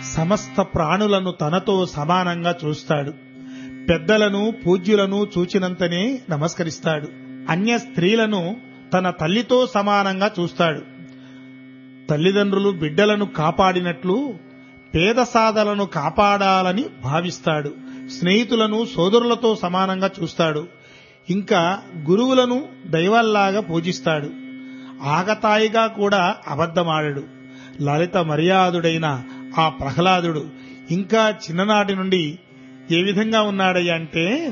సమస్త ప్రాణులను తనతో సమానంగా చూస్తాడు పెద్దలను పూజ్యులను చూచినంతనే నమస్కరిస్తాడు అన్య స్త్రీలను తన తల్లితో సమానంగా చూస్తాడు తల్లిదండ్రులు బిడ్డలను కాపాడినట్లు పేద సాధలను కాపాడాలని భావిస్తాడు స్నేహితులను సోదరులతో సమానంగా చూస్తాడు ఇంకా గురువులను దైవాల్లాగా పూజిస్తాడు ఆగతాయిగా కూడా అబద్ధమాడడు లలిత మర్యాదుడైన ఆ ప్రహ్లాదుడు ఇంకా చిన్ననాటి నుండి ఏ విధంగా ఉన్నాడయ్య అంటే